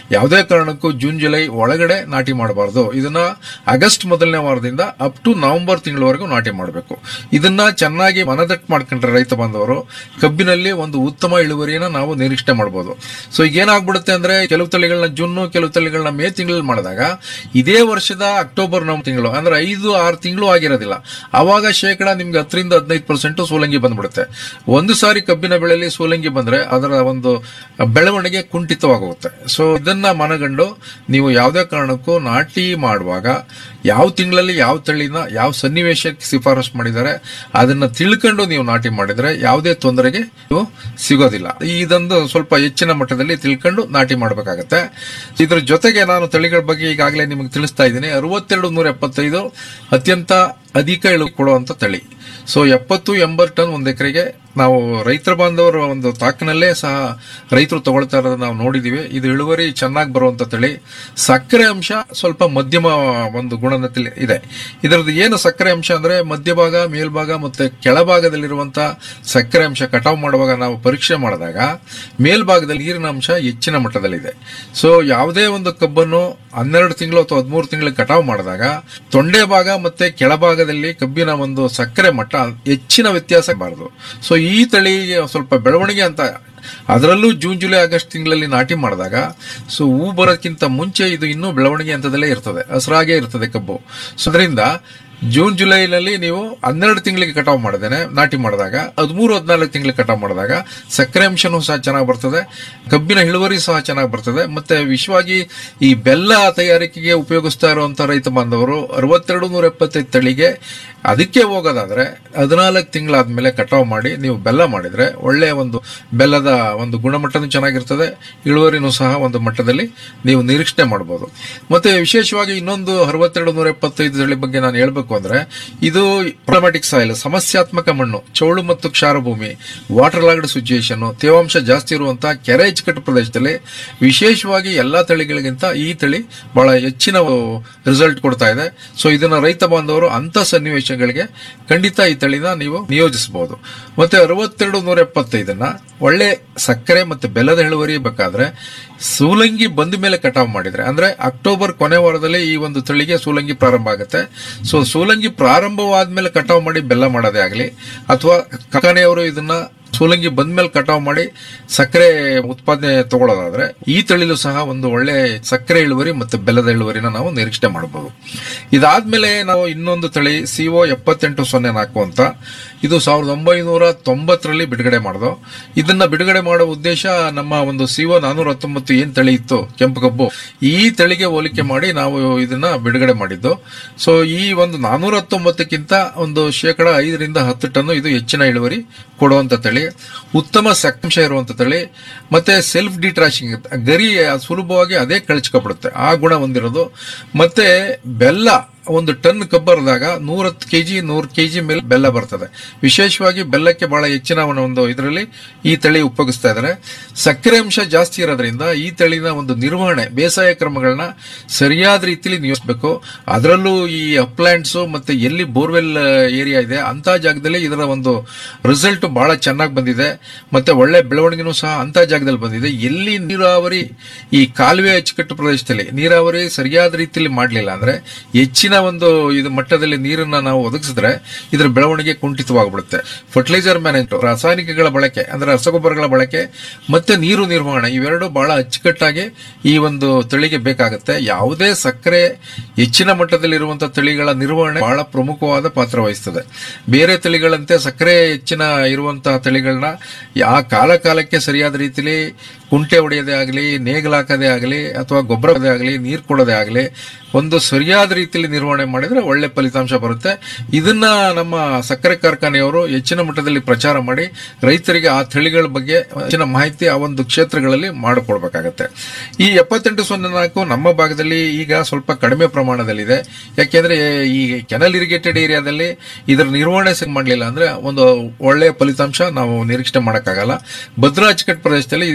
ಯಾವುದೇ ಕಾರಣಕ್ಕೂ June July ಒಳಗಡೆ ನಾಟಿ ಮಾಡಬಾರದು ಇದನ್ನ ಆಗಸ್ಟ್ ಮೊದಲನೇ ವಾರದಿಂದ ಅಪ್ ಟು ನವೆಂಬರ್ ತಿಂಗಳವರೆಗೂ ನಾಟಿ ಮಾಡಬೇಕು ಇದನ್ನ ಚೆನ್ನಾಗಿ ಮನದಟ್ಟು ಮಾಡ್ಕೊಂಡ್ರೆ ರೈತ ಬಾಂಧವರು ಕಬ್ಬಿನಲ್ಲಿ ಒಂದು ಉತ್ತಮ ಇಳುವರಿಯನ್ನ ನಾವು ನಿರೀಕ್ಷೆ ಮಾಡಬಹುದು ಸೊ ಈಗ ಏನಾಗ್ಬಿಡುತ್ತೆ ಅಂದ್ರೆ ಕೆಲವು ತಳಿಗಳನ್ನ ಜೂನ್ ಕೆಲವು ತಳಿಗಳನ್ನ ಮೇ ತಿಂಗಳಲ್ಲಿ ಮಾಡಿದಾಗ ಇದೇ ವರ್ಷದ ಅಕ್ಟೋಬರ್ ನವೆಂಬರ್ ತಿಂಗಳು ಅಂದ್ರೆ ಐದು ಆರು ತಿಂಗಳು ಆಗಿರೋದಿಲ್ಲ ಅವಾಗ ಶೇಕಡ ನಿಮ್ಗೆ ಹತ್ತರಿಂದ ಹದಿನೈದು ಪರ್ಸೆಂಟ್ ಸೋಲಂಗಿ ಬಂದ್ಬಿಡುತ್ತೆ ಒಂದು ಸಾರಿ ಕಬ್ಬಿನ ಬೆಳೆಯಲ್ಲಿ ಸೋಲಂಗಿ ಬಂದ್ರೆ ಅದರ ಒಂದು ಬೆಳವಣಿಗೆ ಕುಂಠಿತವಾಗುತ್ತೆ ಸೊ ಇದನ್ನ ಮನಗಂಡು ನೀವು ಯಾವುದೇ ಕಾರಣಕ್ಕೂ ನಾಟಿ ಮಾಡುವಾಗ ಯಾವ ತಿಂಗಳಲ್ಲಿ ಯಾವ ತಳಿನ ಯಾವ ಸನ್ನಿವೇಶಕ್ಕೆ ಶಿಫಾರಸು ಮಾಡಿದ್ದಾರೆ ಅದನ್ನ ತಿಳ್ಕೊಂಡು ನೀವು ನಾಟಿ ಮಾಡಿದ್ರೆ ಯಾವುದೇ ತೊಂದರೆಗೆ ನೀವು ಸಿಗೋದಿಲ್ಲ ಇದೊಂದು ಸ್ವಲ್ಪ ಹೆಚ್ಚಿನ ಮಟ್ಟದಲ್ಲಿ ತಿಳ್ಕೊಂಡು ನಾಟಿ ಮಾಡಬೇಕಾಗತ್ತೆ ಇದ್ರ ಜೊತೆಗೆ ನಾನು ತಳಿಗಳ ಬಗ್ಗೆ ಈಗಾಗಲೇ ನಿಮಗೆ ತಿಳಿಸ್ತಾ ಇದ್ದೀನಿ ಅರವತ್ತೆರಡು ನೂರ ಎಪ್ಪತ್ತೈದು ಅತ್ಯಂತ ಅಧಿಕ ಇಳುವರಿ ಕೊಡುವಂತ ತಳಿ ಸೊ ಎಪ್ಪತ್ತು ಎಂಬತ್ತು ಟನ್ ಒಂದು ಎಕರೆಗೆ ನಾವು ರೈತರ ಬಾಂಧವರ ಒಂದು ತಾಕಿನಲ್ಲೇ ಸಹ ರೈತರು ತಗೊಳ್ತಾ ಇರೋದನ್ನ ನಾವು ನೋಡಿದೀವಿ ಇದು ಇಳುವರಿ ಚೆನ್ನಾಗಿ ಬರುವಂತ ತಳಿ ಸಕ್ಕರೆ ಅಂಶ ಸ್ವಲ್ಪ ಮಧ್ಯಮ ಒಂದು ಗುಣದಲ್ಲಿ ಇದೆ ಇದರದ್ದು ಏನು ಸಕ್ಕರೆ ಅಂಶ ಅಂದ್ರೆ ಮಧ್ಯಭಾಗ ಮೇಲ್ಭಾಗ ಮತ್ತೆ ಕೆಳಭಾಗದಲ್ಲಿರುವಂತ ಸಕ್ಕರೆ ಅಂಶ ಕಟಾವು ಮಾಡುವಾಗ ನಾವು ಪರೀಕ್ಷೆ ಮಾಡಿದಾಗ ಮೇಲ್ಭಾಗದಲ್ಲಿ ನೀರಿನ ಅಂಶ ಹೆಚ್ಚಿನ ಮಟ್ಟದಲ್ಲಿದೆ ಸೊ ಯಾವುದೇ ಒಂದು ಕಬ್ಬನ್ನು ಹನ್ನೆರಡು ತಿಂಗಳು ಅಥವಾ ಹದಿಮೂರು ತಿಂಗಳು ಕಟಾವು ಮಾಡಿದಾಗ ತೊಂಡೆ ಭಾಗ ಮತ್ತೆ ಕೆಳಭಾಗದಲ್ಲಿ ಕಬ್ಬಿನ ಒಂದು ಸಕ್ಕರೆ ಮಟ್ಟ ಹೆಚ್ಚಿನ ವ್ಯತ್ಯಾಸ ಬಾರದು ಸೊ ಈ ತಳಿಗೆ ಸ್ವಲ್ಪ ಬೆಳವಣಿಗೆ ಅಂತ ಅದರಲ್ಲೂ ಜೂನ್ ಜುಲೈ ಆಗಸ್ಟ್ ತಿಂಗಳಲ್ಲಿ ನಾಟಿ ಮಾಡಿದಾಗ ಸೊ ಹೂ ಬರೋಕ್ಕಿಂತ ಮುಂಚೆ ಇದು ಇನ್ನೂ ಬೆಳವಣಿಗೆ ಹಂತದಲ್ಲೇ ಇರ್ತದೆ ಹಸಿರಾಗೇ ಇರ್ತದೆ ಕಬ್ಬು ಸೊ ಅದರಿಂದ ಜೂನ್ ಜುಲೈನಲ್ಲಿ ನೀವು ಹನ್ನೆರಡು ತಿಂಗಳಿಗೆ ಕಟಾವು ಮಾಡಿದೇನೆ ನಾಟಿ ಮಾಡಿದಾಗ ಹದಿಮೂರು ಹದಿನಾಲ್ಕು ತಿಂಗಳಿಗೆ ಕಟಾವು ಮಾಡಿದಾಗ ಸಕ್ಕರೆ ಅಂಶನೂ ಸಹ ಚೆನ್ನಾಗಿ ಬರ್ತದೆ ಕಬ್ಬಿನ ಇಳುವರಿ ಸಹ ಚೆನ್ನಾಗಿ ಬರ್ತದೆ ಮತ್ತೆ ವಿಶೇಷವಾಗಿ ಈ ಬೆಲ್ಲ ತಯಾರಿಕೆಗೆ ಉಪಯೋಗಿಸ್ತಾ ಇರುವಂತ ರೈತ ಬಾಂಧವರು ಅರವತ್ತೆರಡು ನೂರ ಎಪ್ಪತ್ತೈದು ತಳಿಗೆ ಅದಕ್ಕೆ ಹೋಗೋದಾದ್ರೆ ಹದಿನಾಲ್ಕು ತಿಂಗಳಾದ್ಮೇಲೆ ಕಟಾವು ಮಾಡಿ ನೀವು ಬೆಲ್ಲ ಮಾಡಿದ್ರೆ ಒಳ್ಳೆಯ ಒಂದು ಬೆಲ್ಲದ ಒಂದು ಗುಣಮಟ್ಟನೂ ಚೆನ್ನಾಗಿರ್ತದೆ ಇಳುವರಿನೂ ಸಹ ಒಂದು ಮಟ್ಟದಲ್ಲಿ ನೀವು ನಿರೀಕ್ಷಣೆ ಮಾಡಬಹುದು ಮತ್ತೆ ವಿಶೇಷವಾಗಿ ಇನ್ನೊಂದು ಅರವತ್ತೆರಡು ನೂರ ಎಪ್ಪತ್ತೈದು ತಳಿ ಬಗ್ಗೆ ನಾನು ಹೇಳ್ಬೇಕು ಅಂದ್ರೆ ಇದು ಪ್ರೊಬ್ಲಮ್ಯಾಟಿಕ್ ಸಾಯಿಲ್ ಸಮಸ್ಯಾತ್ಮಕ ಮಣ್ಣು ಚೌಳು ಮತ್ತು ಕ್ಷಾರ ಭೂಮಿ ವಾಟರ್ ಲಾಗ್ಡ್ ಸಿಚುಯೇಷನ್ ತೇವಾಂಶ ಜಾಸ್ತಿ ಇರುವಂತಹ ಕೆರೆ ಅಚ್ಚುಕಟ್ಟು ಪ್ರದೇಶದಲ್ಲಿ ವಿಶೇಷವಾಗಿ ಎಲ್ಲಾ ತಳಿಗಳಿಗಿಂತ ಈ ತಳಿ ಬಹಳ ಹೆಚ್ಚಿನ ರಿಸಲ್ಟ್ ಕೊಡ್ತಾ ಇದೆ ಸೊ ಇದನ್ನ ರೈತ ಬಾಂಧವರು ಅಂತ ಸನ್ನಿವೇಶಗಳಿಗೆ ಖಂಡಿತ ಈ ತಳಿನ ನೀವು ನಿಯೋಜಿಸಬಹುದು ಮತ್ತೆ ಅರವತ್ತೆರಡು ನೂರ ಎಪ್ಪತ್ತೈದನ್ನ ಒಳ್ಳೆ ಸಕ್ಕರೆ ಮತ್ತೆ ಬೆಲ್ಲದ ಇಳುವರಿ ಬೇಕಾದ್ರೆ ಸೂಲಂಗಿ ಬಂದ ಮೇಲೆ ಕಟಾವು ಮಾಡಿದ್ರೆ ಅಂದ್ರೆ ಅಕ್ಟೋಬರ್ ಕೊನೆ ವಾರದಲ್ಲಿ ಈ ಒಂದು ತಳಿಗೆ ಸೂಲಂಗಿ ಪ್ರಾರಂಭ ಆಗುತ್ತೆ ಸೊ ಸೂಲಂಗಿ ಪ್ರಾರಂಭವಾದ್ಮೇಲೆ ಕಟಾವು ಮಾಡಿ ಬೆಲ್ಲ ಮಾಡೋದೇ ಆಗಲಿ ಅಥವಾ ಕಾರ್ಖಾನೆಯವರು ಇದನ್ನ ಸೂಲಂಗಿ ಬಂದ್ಮೇಲೆ ಕಟಾವು ಮಾಡಿ ಸಕ್ಕರೆ ಉತ್ಪಾದನೆ ತಗೊಳ್ಳೋದಾದ್ರೆ ಈ ತಳಿಲೂ ಸಹ ಒಂದು ಒಳ್ಳೆ ಸಕ್ಕರೆ ಇಳುವರಿ ಮತ್ತೆ ಬೆಲ್ಲದ ಇಳುವರಿನ ನಾವು ನಿರೀಕ್ಷೆ ಮಾಡಬಹುದು ಇದಾದ್ಮೇಲೆ ನಾವು ಇನ್ನೊಂದು ತಳಿ ಸಿಒ ಎಪ್ಪತ್ತೆಂಟು ಸೊನ್ನೆ ನಾಲ್ಕು ಅಂತ ಇದು ಸಾವಿರದ ಒಂಬೈನೂರ ತೊಂಬತ್ತರಲ್ಲಿ ಬಿಡುಗಡೆ ಮಾಡಿದ್ರು ಇದನ್ನ ಬಿಡುಗಡೆ ಮಾಡೋ ಉದ್ದೇಶ ನಮ್ಮ ಒಂದು ಸಿಒ ನಾನೂರ ಹತ್ತೊಂಬತ್ತು ಏನ್ ತಳಿ ಇತ್ತು ಕೆಂಪು ಕಬ್ಬು ಈ ತಳಿಗೆ ಹೋಲಿಕೆ ಮಾಡಿ ನಾವು ಇದನ್ನ ಬಿಡುಗಡೆ ಮಾಡಿದ್ದು ಸೊ ಈ ಒಂದು ನಾನೂರ ಹತ್ತೊಂಬತ್ತಕ್ಕಿಂತ ಒಂದು ಶೇಕಡ ಐದರಿಂದ ಹತ್ತು ಟನ್ ಇದು ಹೆಚ್ಚಿನ ಇಳುವರಿ ಕೊಡುವಂತ ತಳಿ ಉತ್ತಮ ಸಕ್ಕಂಶ ಇರುವಂತ ತಳಿ ಮತ್ತೆ ಸೆಲ್ಫ್ ಡಿಟ್ರಾಶಿಂಗ್ ಗರಿ ಸುಲಭವಾಗಿ ಅದೇ ಕಳಚ್ಕೊಬಿಡುತ್ತೆ ಆ ಗುಣ ಹೊಂದಿರೋದು ಮತ್ತೆ ಬೆಲ್ಲ ಒಂದು ಟನ್ ಕಬ್ಬರದಾಗ ನೂರತ್ತು ಕೆಜಿ ನೂರು ಕೆಜಿ ಮೇಲೆ ಬೆಲ್ಲ ಬರ್ತದೆ ವಿಶೇಷವಾಗಿ ಬೆಲ್ಲಕ್ಕೆ ಬಹಳ ಹೆಚ್ಚಿನ ಒಂದು ಇದರಲ್ಲಿ ಈ ತಳಿ ಉಪಯೋಗಿಸ್ತಾ ಇದ್ದಾರೆ ಸಕ್ಕರೆ ಅಂಶ ಜಾಸ್ತಿ ಇರೋದ್ರಿಂದ ಈ ತಳಿನ ಒಂದು ನಿರ್ವಹಣೆ ಬೇಸಾಯ ಕ್ರಮಗಳನ್ನ ಸರಿಯಾದ ರೀತಿಯಲ್ಲಿ ನಿಯೋಜಿಸಬೇಕು ಅದರಲ್ಲೂ ಈ ಅಪ್ಲ್ಯಾಂಡ್ಸ್ ಮತ್ತೆ ಎಲ್ಲಿ ಬೋರ್ವೆಲ್ ಏರಿಯಾ ಇದೆ ಅಂತ ಜಾಗದಲ್ಲಿ ಇದರ ಒಂದು ರಿಸಲ್ಟ್ ಬಹಳ ಚೆನ್ನಾಗಿ ಬಂದಿದೆ ಮತ್ತೆ ಒಳ್ಳೆ ಬೆಳವಣಿಗೆನೂ ಸಹ ಅಂತ ಜಾಗದಲ್ಲಿ ಬಂದಿದೆ ಎಲ್ಲಿ ನೀರಾವರಿ ಈ ಕಾಲುವೆ ಅಚ್ಚುಕಟ್ಟು ಪ್ರದೇಶದಲ್ಲಿ ನೀರಾವರಿ ಸರಿಯಾದ ರೀತಿಯಲ್ಲಿ ಮಾಡಲಿಲ್ಲ ಅಂದ್ರೆ ಹೆಚ್ಚಿನ ಒಂದು ಇದು ಮಟ್ಟದಲ್ಲಿ ನೀರನ್ನ ನಾವು ಒದಗಿಸಿದ್ರೆ ಇದರ ಬೆಳವಣಿಗೆ ಕುಂಠಿತವಾಗ್ಬಿಡುತ್ತೆ ಫರ್ಟಿಲೈಸರ್ ಮ್ಯಾನೇಜ್ ರಾಸಾಯನಿಕಗಳ ಬಳಕೆ ಅಂದ್ರೆ ರಸಗೊಬ್ಬರಗಳ ಬಳಕೆ ಮತ್ತೆ ನೀರು ನಿರ್ವಹಣೆ ಇವೆರಡು ಬಹಳ ಅಚ್ಚುಕಟ್ಟಾಗಿ ಈ ಒಂದು ತಳಿಗೆ ಬೇಕಾಗುತ್ತೆ ಯಾವುದೇ ಸಕ್ಕರೆ ಹೆಚ್ಚಿನ ಮಟ್ಟದಲ್ಲಿರುವಂತಹ ತಳಿಗಳ ನಿರ್ವಹಣೆ ಬಹಳ ಪ್ರಮುಖವಾದ ಪಾತ್ರ ವಹಿಸ್ತದೆ ಬೇರೆ ತಳಿಗಳಂತೆ ಸಕ್ಕರೆ ಹೆಚ್ಚಿನ ಇರುವಂತಹ ತಳಿಗಳನ್ನ ಆ ಕಾಲ ಕಾಲಕ್ಕೆ ಸರಿಯಾದ ರೀತಿಯಲ್ಲಿ ಕುಂಟೆ ಹೊಡೆಯೋದೇ ಆಗಲಿ ನೇಗಲಾಕದೇ ಆಗಲಿ ಅಥವಾ ಗೊಬ್ಬರದೇ ಆಗಲಿ ನೀರು ಕೊಡೋದೇ ಆಗಲಿ ಒಂದು ಸರಿಯಾದ ರೀತಿಯಲ್ಲಿ ನಿರ್ವಹಣೆ ಮಾಡಿದ್ರೆ ಒಳ್ಳೆ ಫಲಿತಾಂಶ ಬರುತ್ತೆ ಇದನ್ನ ನಮ್ಮ ಸಕ್ಕರೆ ಕಾರ್ಖಾನೆಯವರು ಹೆಚ್ಚಿನ ಮಟ್ಟದಲ್ಲಿ ಪ್ರಚಾರ ಮಾಡಿ ರೈತರಿಗೆ ಆ ತಳಿಗಳ ಬಗ್ಗೆ ಹೆಚ್ಚಿನ ಮಾಹಿತಿ ಆ ಒಂದು ಕ್ಷೇತ್ರಗಳಲ್ಲಿ ಮಾಡಿಕೊಡ್ಬೇಕಾಗತ್ತೆ ಈ ಎಪ್ಪತ್ತೆಂಟು ಸೊನ್ನೆ ನಾಲ್ಕು ನಮ್ಮ ಭಾಗದಲ್ಲಿ ಈಗ ಸ್ವಲ್ಪ ಕಡಿಮೆ ಪ್ರಮಾಣದಲ್ಲಿದೆ ಯಾಕೆಂದ್ರೆ ಈ ಕೆನಲ್ ಇರಿಗೇಟೆಡ್ ಏರಿಯಾದಲ್ಲಿ ಇದರ ನಿರ್ವಹಣೆ ಸರಿ ಮಾಡಲಿಲ್ಲ ಅಂದ್ರೆ ಒಂದು ಒಳ್ಳೆಯ ಫಲಿತಾಂಶ ನಾವು ನಿರೀಕ್ಷೆ ಮಾಡಕ್ಕಾಗಲ್ಲ ಭದ್ರಾ ಅಚ್ಚುಕಟ್ಟು ಪ್ರದೇಶದಲ್ಲಿ ಈಗಲೂ ಸಹ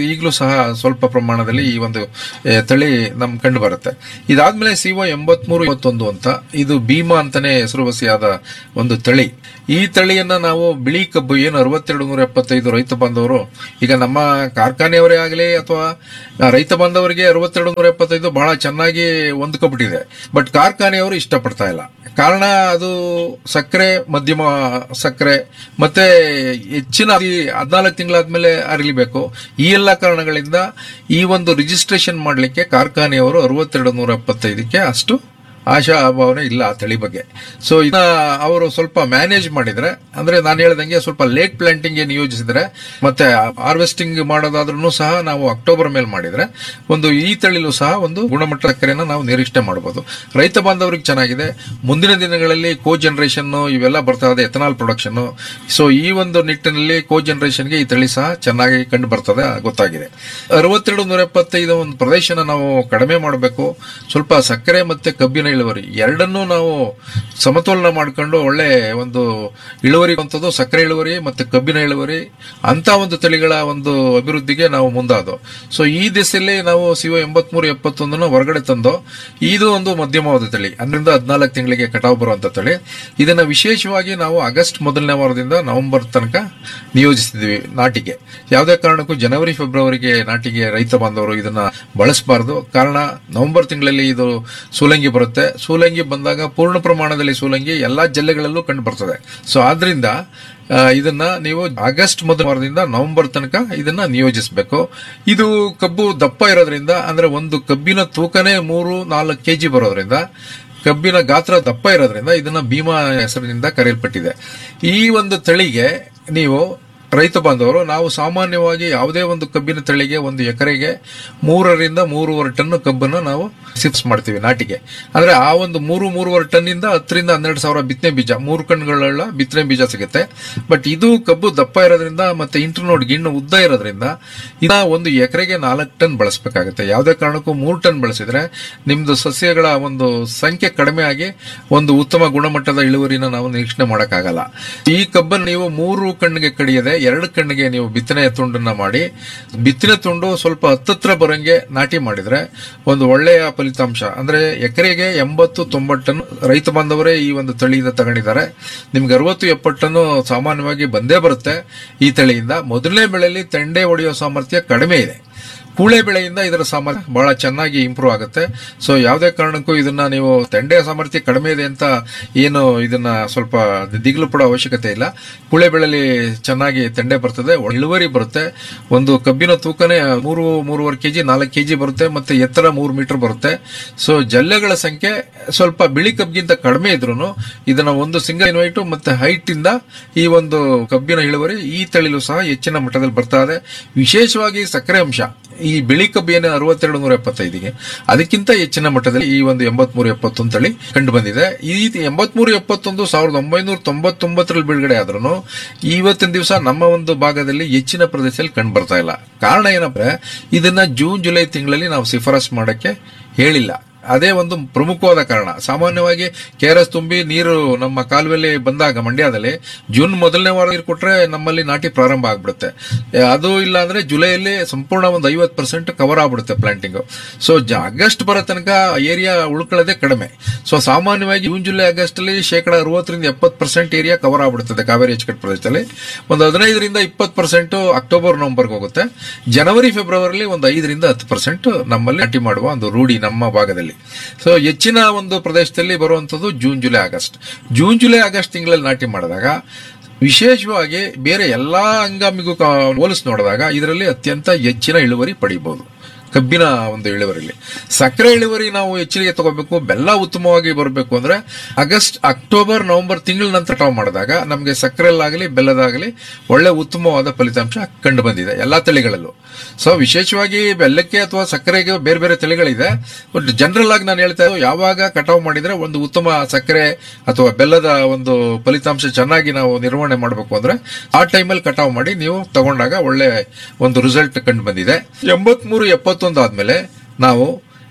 ಸಹ ಸ್ವಲ್ಪ ಪ್ರಮಾಣದಲ್ಲಿ ಈ ಒಂದು ಏ, ತಳಿ ನಮ್ ಕಂಡು ಬರುತ್ತೆ ಇದಾದ್ಮೇಲೆ ಸಿಒ ಎಂಬತ್ಮೂರು ಇವತ್ತೊಂದು ಅಂತ ಇದು ಭೀಮಾ ಅಂತಾನೆ ಹೆಸರುವಾಸಿಯಾದ ಒಂದು ತಳಿ ಈ ತಳಿಯನ್ನ ನಾವು ಬಿಳಿ ಕಬ್ಬು ಏನು ಅರವತ್ತೆರಡು ನೂರ ಎಪ್ಪತ್ತೈದು ರೈತ ಬಾಂಧವರು ಈಗ ನಮ್ಮ ಕಾರ್ಖಾನೆಯವರೇ ಆಗಲಿ ಅಥವಾ ರೈತ ಬಾಂಧವರಿಗೆ ಅರವತ್ತೆರಡು ನೂರ ಎಪ್ಪತ್ತೈದು ಬಹಳ ಚೆನ್ನಾಗಿ ಹೊಂದ್ಕೊಬಿಟ್ಟಿದೆ ಬಟ್ ಕಾರ್ಖಾನೆಯವರು ಇಷ್ಟಪಡ್ತಾ ಇಲ್ಲ ಕಾರಣ ಅದು ಸಕ್ಕರೆ ಮಧ್ಯಮ ಸಕ್ಕರೆ ಮತ್ತೆ ಹೆಚ್ಚಿನ ಹದಿನಾಲ್ಕು ತಿಂಗಳಾದ್ಮೇಲೆ ಅರಿಲಿಬೇಕು ಈ ಎಲ್ಲ ಕಾರಣಗಳಿಂದ ಈ ಒಂದು ರಿಜಿಸ್ಟ್ರೇಷನ್ ಮಾಡಲಿಕ್ಕೆ ಕಾರ್ಖಾನೆಯವರು ಅರವತ್ತೆರಡು ನೂರ ಎಪ್ಪತ್ತೈದಕ್ಕೆ ಅಷ್ಟು ಆಶಾ ಭಾವನೆ ಇಲ್ಲ ಆ ತಳಿ ಬಗ್ಗೆ ಸೊ ಇದನ್ನ ಅವರು ಸ್ವಲ್ಪ ಮ್ಯಾನೇಜ್ ಮಾಡಿದ್ರೆ ಅಂದ್ರೆ ನಾನು ಹೇಳ್ದಂಗೆ ಸ್ವಲ್ಪ ಲೇಟ್ ಪ್ಲಾಂಟಿಂಗ್ ನಿಯೋಜಿಸಿದ್ರೆ ಮತ್ತೆ ಹಾರ್ವೆಸ್ಟಿಂಗ್ ಮಾಡೋದಾದ್ರೂ ಸಹ ನಾವು ಅಕ್ಟೋಬರ್ ಮೇಲೆ ಮಾಡಿದ್ರೆ ಒಂದು ಈ ತಳಿಲೂ ಸಹ ಒಂದು ಗುಣಮಟ್ಟ ಸಕ್ಕರೆನ ನಾವು ನಿರೀಕ್ಷೆ ಮಾಡಬಹುದು ರೈತ ಬಾಂಧವರಿಗೆ ಚೆನ್ನಾಗಿದೆ ಮುಂದಿನ ದಿನಗಳಲ್ಲಿ ಕೋ ಜನರೇಷನ್ ಇವೆಲ್ಲ ಬರ್ತಾ ಇದೆ ಎಥನಾಲ್ ಪ್ರೊಡಕ್ಷನ್ ಸೊ ಈ ಒಂದು ನಿಟ್ಟಿನಲ್ಲಿ ಕೋ ಜನರೇಷನ್ಗೆ ಈ ತಳಿ ಸಹ ಚೆನ್ನಾಗಿ ಕಂಡು ಬರ್ತದೆ ಗೊತ್ತಾಗಿದೆ ಅರವತ್ತೆರಡು ನೂರ ಎಪ್ಪತ್ತೈದು ಒಂದು ಪ್ರದೇಶನ ನಾವು ಕಡಿಮೆ ಮಾಡಬೇಕು ಸ್ವಲ್ಪ ಸಕ್ಕರೆ ಮತ್ತೆ ಕಬ್ಬಿನ ಇಳುವರಿ ಎರಡನ್ನೂ ನಾವು ಸಮತೋಲನ ಮಾಡ್ಕೊಂಡು ಒಳ್ಳೆ ಒಂದು ಇಳುವರಿ ಬಂತದ್ದು ಸಕ್ಕರೆ ಇಳುವರಿ ಮತ್ತೆ ಕಬ್ಬಿನ ಇಳುವರಿ ಅಂತ ಒಂದು ತಳಿಗಳ ಒಂದು ಅಭಿವೃದ್ಧಿಗೆ ನಾವು ಮುಂದಾದೋ ಸೊ ಈ ದಿಸೆಯಲ್ಲಿ ನಾವು ಸಿಒ ಎಂಬತ್ಮೂರು ಎಪ್ಪತ್ತೊಂದನ್ನು ಹೊರಗಡೆ ತಂದು ಇದು ಒಂದು ಮಧ್ಯಮವಾದ ತಳಿ ಹನ್ನೊಂದು ಹದಿನಾಲ್ಕು ತಿಂಗಳಿಗೆ ಕಟಾವು ಬರುವಂತ ತಳಿ ಇದನ್ನ ವಿಶೇಷವಾಗಿ ನಾವು ಆಗಸ್ಟ್ ಮೊದಲನೇ ವಾರದಿಂದ ನವೆಂಬರ್ ತನಕ ನಿಯೋಜಿಸಿದ್ವಿ ನಾಟಿಗೆ ಯಾವುದೇ ಕಾರಣಕ್ಕೂ ಜನವರಿ ಫೆಬ್ರವರಿಗೆ ನಾಟಿಗೆ ರೈತ ಬಾಂಧವರು ಇದನ್ನ ಬಳಸಬಾರದು ಕಾರಣ ನವೆಂಬರ್ ತಿಂಗಳಲ್ಲಿ ಇದು ಸೂಲಂಗಿ ಬರುತ್ತೆ ಸೂಲಂಗಿ ಬಂದಾಗ ಪೂರ್ಣ ಪ್ರಮಾಣದಲ್ಲಿ ಸೂಲಂಗಿ ಎಲ್ಲಾ ಜಿಲ್ಲೆಗಳಲ್ಲೂ ಕಂಡು ಬರ್ತದೆ ಸೊ ಆದ್ರಿಂದ ಆ, ಇದನ್ನ ನೀವು ಆಗಸ್ಟ್ ಮೊದಲ ವಾರದಿಂದ ನವೆಂಬರ್ ತನಕ ಇದನ್ನ ನಿಯೋಜಿಸಬೇಕು ಇದು ಕಬ್ಬು ದಪ್ಪ ಇರೋದ್ರಿಂದ ಅಂದ್ರೆ ಒಂದು ಕಬ್ಬಿನ ತೂಕನೇ ಮೂರು ನಾಲ್ಕು ಕೆಜಿ ಬರೋದ್ರಿಂದ ಕಬ್ಬಿನ ಗಾತ್ರ ದಪ್ಪ ಇರೋದ್ರಿಂದ ಇದನ್ನ ಭೀಮಾ ಹೆಸರಿನಿಂದ ಕರೆಯಲ್ಪಟ್ಟಿದೆ ಈ ಒಂದು ತಳಿಗೆ ನೀವು ರೈತ ಬಾಂಧವರು ನಾವು ಸಾಮಾನ್ಯವಾಗಿ ಯಾವುದೇ ಒಂದು ಕಬ್ಬಿನ ತಳಿಗೆ ಒಂದು ಎಕರೆಗೆ ಮೂರರಿಂದ ಮೂರುವರೆ ಟನ್ ಕಬ್ಬನ್ನು ನಾವು ಸಿಪ್ಸ್ ಮಾಡ್ತೀವಿ ನಾಟಿಗೆ ಅಂದ್ರೆ ಆ ಒಂದು ಮೂರು ಮೂರುವರೆ ಟನ್ನಿಂದ ಹತ್ತರಿಂದ ಹನ್ನೆರಡು ಸಾವಿರ ಬಿತ್ತನೆ ಬೀಜ ಮೂರು ಕಣ್ಗಳುಳ್ಳ ಬಿತ್ತನೆ ಬೀಜ ಸಿಗುತ್ತೆ ಬಟ್ ಇದು ಕಬ್ಬು ದಪ್ಪ ಇರೋದ್ರಿಂದ ಮತ್ತೆ ಇಂಟರ್ನೋಡ್ ಗಿಣ್ಣು ಉದ್ದ ಇರೋದ್ರಿಂದ ಇನ್ನ ಒಂದು ಎಕರೆಗೆ ನಾಲ್ಕು ಟನ್ ಬಳಸಬೇಕಾಗುತ್ತೆ ಯಾವುದೇ ಕಾರಣಕ್ಕೂ ಮೂರು ಟನ್ ಬಳಸಿದ್ರೆ ನಿಮ್ದು ಸಸ್ಯಗಳ ಒಂದು ಸಂಖ್ಯೆ ಕಡಿಮೆ ಆಗಿ ಒಂದು ಉತ್ತಮ ಗುಣಮಟ್ಟದ ಇಳುವರಿನ ನಾವು ನಿರೀಕ್ಷಣೆ ಮಾಡಕ್ಕಾಗಲ್ಲ ಈ ಕಬ್ಬನ್ನು ನೀವು ಮೂರು ಕಣ್ಣಿಗೆ ಕಡಿಯದೆ ಎರಡು ಕಣ್ಣಿಗೆ ನೀವು ಬಿತ್ತನೆ ತುಂಡನ್ನ ಮಾಡಿ ಬಿತ್ತನೆ ತುಂಡು ಸ್ವಲ್ಪ ಹತ್ತತ್ರ ಬರಂಗೆ ನಾಟಿ ಮಾಡಿದ್ರೆ ಒಂದು ಒಳ್ಳೆಯ ಫಲಿತಾಂಶ ಅಂದ್ರೆ ಎಕರೆಗೆ ಎಂಬತ್ತು ತೊಂಬತ್ತನ್ನು ರೈತ ಬಾಂಧವರೇ ಈ ಒಂದು ತಳಿಯಿಂದ ತಗೊಂಡಿದ್ದಾರೆ ನಿಮ್ಗೆ ಅರವತ್ತು ಎಪ್ಪತ್ತನ್ನು ಸಾಮಾನ್ಯವಾಗಿ ಬಂದೇ ಬರುತ್ತೆ ಈ ತಳಿಯಿಂದ ಮೊದಲನೇ ಬೆಳೆಯಲ್ಲಿ ತೆಂಡೆ ಹೊಡೆಯೋ ಸಾಮರ್ಥ್ಯ ಕಡಿಮೆ ಇದೆ ಕೂಳೆ ಬೆಳೆಯಿಂದ ಇದರ ಸಾಮರ್ಥ್ಯ ಬಹಳ ಚೆನ್ನಾಗಿ ಇಂಪ್ರೂವ್ ಆಗುತ್ತೆ ಸೊ ಯಾವುದೇ ಕಾರಣಕ್ಕೂ ಇದನ್ನ ನೀವು ತೆಂಡೆ ಸಾಮರ್ಥ್ಯ ಕಡಿಮೆ ಇದೆ ಅಂತ ಏನು ಇದನ್ನ ಸ್ವಲ್ಪ ದಿಗಿಲು ಪಡೋ ಅವಶ್ಯಕತೆ ಇಲ್ಲ ಕೂಳೆ ಬೆಳೆಯಲ್ಲಿ ಚೆನ್ನಾಗಿ ತೆಂಡೆ ಬರ್ತದೆ ಇಳುವರಿ ಬರುತ್ತೆ ಒಂದು ಕಬ್ಬಿನ ತೂಕನೇ ಮೂರು ಮೂರುವರೆ ಕೆಜಿ ನಾಲ್ಕು ಕೆಜಿ ಬರುತ್ತೆ ಮತ್ತೆ ಎತ್ತರ ಮೂರು ಮೀಟರ್ ಬರುತ್ತೆ ಸೊ ಜಲ್ಲೆಗಳ ಸಂಖ್ಯೆ ಸ್ವಲ್ಪ ಬಿಳಿ ಕಬ್ಬಿಗಿಂತ ಕಡಿಮೆ ಇದ್ರು ಇದನ್ನ ಒಂದು ಸಿಂಗಲ್ ಇನ್ವೈಟ್ ಮತ್ತೆ ಹೈಟ್ ಇಂದ ಈ ಒಂದು ಕಬ್ಬಿನ ಇಳುವರಿ ಈ ತಳಿಲು ಸಹ ಹೆಚ್ಚಿನ ಮಟ್ಟದಲ್ಲಿ ಬರ್ತಾ ಇದೆ ವಿಶೇಷವಾಗಿ ಸಕ್ಕರೆ ಅಂಶ ಈ ಬಿಳಿ ಕಬ್ಬು ಏನು ಅರವತ್ತೆರಡು ನೂರ ಎಪ್ಪತ್ತೈದಿಗೆ ಅದಕ್ಕಿಂತ ಹೆಚ್ಚಿನ ಮಟ್ಟದಲ್ಲಿ ಈ ಒಂದು ಎಂಬತ್ಮೂರು ಎಪ್ಪತ್ತೊಂದು ತಳಿ ಕಂಡು ಬಂದಿದೆ ಈ ಎಂಬತ್ಮೂರು ಎಪ್ಪತ್ತೊಂದು ಸಾವಿರದ ಒಂಬೈನೂರ ತೊಂಬತ್ತೊಂಬತ್ತರಲ್ಲಿ ಬಿಡುಗಡೆ ಆದ್ರೂ ಇವತ್ತಿನ ದಿವಸ ನಮ್ಮ ಒಂದು ಭಾಗದಲ್ಲಿ ಹೆಚ್ಚಿನ ಪ್ರದೇಶದಲ್ಲಿ ಕಂಡು ಬರ್ತಾ ಇಲ್ಲ ಕಾರಣ ಏನಂದ್ರೆ ಇದನ್ನ ಜೂನ್ ಜುಲೈ ತಿಂಗಳಲ್ಲಿ ನಾವು ಶಿಫಾರಸ್ ಮಾಡಕ್ಕೆ ಹೇಳಿಲ್ಲ ಅದೇ ಒಂದು ಪ್ರಮುಖವಾದ ಕಾರಣ ಸಾಮಾನ್ಯವಾಗಿ ಕೆಆರ್ಎಸ್ ತುಂಬಿ ನೀರು ನಮ್ಮ ಕಾಲುವೆಯಲ್ಲಿ ಬಂದಾಗ ಮಂಡ್ಯದಲ್ಲಿ ಜೂನ್ ಮೊದಲನೇ ವಾರ ನೀರು ಕೊಟ್ರೆ ನಮ್ಮಲ್ಲಿ ನಾಟಿ ಪ್ರಾರಂಭ ಆಗ್ಬಿಡುತ್ತೆ ಎ, ಅದು ಇಲ್ಲ ಅಂದ್ರೆ ಜುಲೈಯಲ್ಲಿ ಸಂಪೂರ್ಣ ಒಂದು ಐವತ್ತು ಪರ್ಸೆಂಟ್ ಕವರ್ ಆಗ್ಬಿಡುತ್ತೆ ಪ್ಲಾಂಟಿಂಗ್ ಸೊ ಆಗಸ್ಟ್ ಬರೋ ತನಕ ಏರಿಯಾ ಉಳ್ಕೊಳ್ಳೋದೇ ಕಡಿಮೆ ಸೊ ಸಾಮಾನ್ಯವಾಗಿ ಜೂನ್ ಜುಲೈ ಆಗಸ್ಟ್ ಅಲ್ಲಿ ಶೇಕಡ ಅರವತ್ತರಿಂದ ಎಪ್ಪತ್ತು ಪರ್ಸೆಂಟ್ ಏರಿಯಾ ಕವರ್ ಆಗ್ಬಿಡುತ್ತದೆ ಕಾವೇರಿ ಅಚ್ಚುಕಟ್ಟು ಪ್ರದೇಶದಲ್ಲಿ ಒಂದು ಹದಿನೈದರಿಂದ ಇಪ್ಪತ್ತು ಪರ್ಸೆಂಟ್ ಅಕ್ಟೋಬರ್ ನವೆಂಬರ್ಗೆ ಹೋಗುತ್ತೆ ಜನವರಿ ಫೆಬ್ರವರಿಲಿ ಒಂದು ಐದರಿಂದ ಹತ್ತು ಪರ್ಸೆಂಟ್ ನಮ್ಮಲ್ಲಿ ನಾಟಿ ಮಾಡುವ ಒಂದು ರೂಢಿ ನಮ್ಮ ಭಾಗದಲ್ಲಿ ಸೊ ಹೆಚ್ಚಿನ ಒಂದು ಪ್ರದೇಶದಲ್ಲಿ ಬರುವಂತದ್ದು June July August June July August ತಿಂಗಳಲ್ಲಿ ನಾಟಿ ಮಾಡಿದಾಗ ವಿಶೇಷವಾಗಿ ಬೇರೆ ಎಲ್ಲಾ ಹಂಗಾಮಿಗೂ ಕ- ಹೋಲಿಸಿ ನೋಡಿದಾಗ ಇದರಲ್ಲಿ ಅತ್ಯಂತ ಹೆಚ್ಚಿನ ಇಳುವರಿ ಪಡಿಬಹುದು ಕಬ್ಬಿನ ಒಂದು ಇಳುವರಿಲಿ ಸಕ್ಕರೆ ಇಳುವರಿ ನಾವು ಹೆಚ್ಚಿಗೆ ತಗೋಬೇಕು ಬೆಲ್ಲ ಉತ್ತಮವಾಗಿ ಬರಬೇಕು ಅಂದ್ರೆ ಆಗಸ್ಟ್ ಅಕ್ಟೋಬರ್ ನವೆಂಬರ್ ತಿಂಗಳ ನಂತರ ಕಟಾವು ಮಾಡಿದಾಗ ನಮಗೆ ಸಕ್ಕರೆಲ್ಲಾಗಲಿ ಬೆಲ್ಲದಾಗಲಿ ಒಳ್ಳೆ ಉತ್ತಮವಾದ ಫಲಿತಾಂಶ ಕಂಡು ಬಂದಿದೆ ಎಲ್ಲಾ ತಳಿಗಳಲ್ಲೂ ಸೊ ವಿಶೇಷವಾಗಿ ಬೆಲ್ಲಕ್ಕೆ ಅಥವಾ ಸಕ್ಕರೆಗೆ ಬೇರೆ ಬೇರೆ ತಳಿಗಳಿದೆ ಬಟ್ ಜನರಲ್ ಆಗಿ ನಾನು ಹೇಳ್ತಾ ಇರೋದು ಯಾವಾಗ ಕಟಾವು ಮಾಡಿದ್ರೆ ಒಂದು ಉತ್ತಮ ಸಕ್ಕರೆ ಅಥವಾ ಬೆಲ್ಲದ ಒಂದು ಫಲಿತಾಂಶ ಚೆನ್ನಾಗಿ ನಾವು ನಿರ್ವಹಣೆ ಮಾಡಬೇಕು ಅಂದ್ರೆ ಆ ಟೈಮಲ್ಲಿ ಕಟಾವು ಮಾಡಿ ನೀವು ತಗೊಂಡಾಗ ಒಳ್ಳೆ ಒಂದು ರಿಸಲ್ಟ್ ಕಂಡು ಬಂದಿದೆ ಎಂಬತ್ಮೂರು ಎಪ್ಪತ್ತೊಂದು ಆದ್ಮೇಲೆ ನಾವು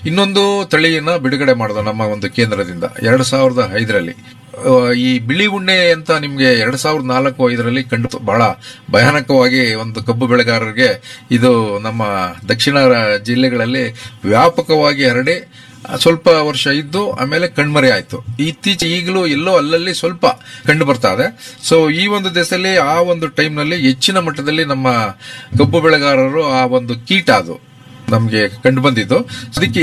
ಇನ್ನೊಂದು ತಳಿಯನ್ನ ಬಿಡುಗಡೆ ಮಾಡಿದ ನಮ್ಮ ಒಂದು ಕೇಂದ್ರದಿಂದ ಎರಡ್ ಸಾವಿರದ ಐದರಲ್ಲಿ ಆ, ಈ ಬಿಳಿ ಉಣ್ಣೆ ಅಂತ ನಿಮ್ಗೆ ಎರಡ್ ಸಾವಿರದ ನಾಲ್ಕು ಐದರಲ್ಲಿ ಕಂಡು ಬಹಳ ಭಯಾನಕವಾಗಿ ಒಂದು ಕಬ್ಬು ಬೆಳೆಗಾರರಿಗೆ ಇದು ನಮ್ಮ ದಕ್ಷಿಣ ರ- ಜಿಲ್ಲೆಗಳಲ್ಲಿ ವ್ಯಾಪಕವಾಗಿ ಹರಡಿ ಆ, ಸ್ವಲ್ಪ ವರ್ಷ ಇದ್ದು ಆಮೇಲೆ ಕಣ್ಮರೆ ಆಯ್ತು ಇತ್ತೀಚೆ ಈಗಲೂ ಎಲ್ಲೋ ಅಲ್ಲಲ್ಲಿ ಸ್ವಲ್ಪ ಕಂಡು ಬರ್ತಾ ಇದೆ ಸೊ ಈ ಒಂದು ದೇಶದಲ್ಲಿ ಆ ಒಂದು ಟೈಮ್ನಲ್ಲಿ ಹೆಚ್ಚಿನ ಮಟ್ಟದಲ್ಲಿ ನಮ್ಮ ಕಬ್ಬು ಬೆಳೆಗಾರರು ಆ ಒಂದು ಕೀಟ ಅದು ನಮಗೆ ಕಂಡು ಬಂದಿದ್ದು ಅದಕ್ಕೆ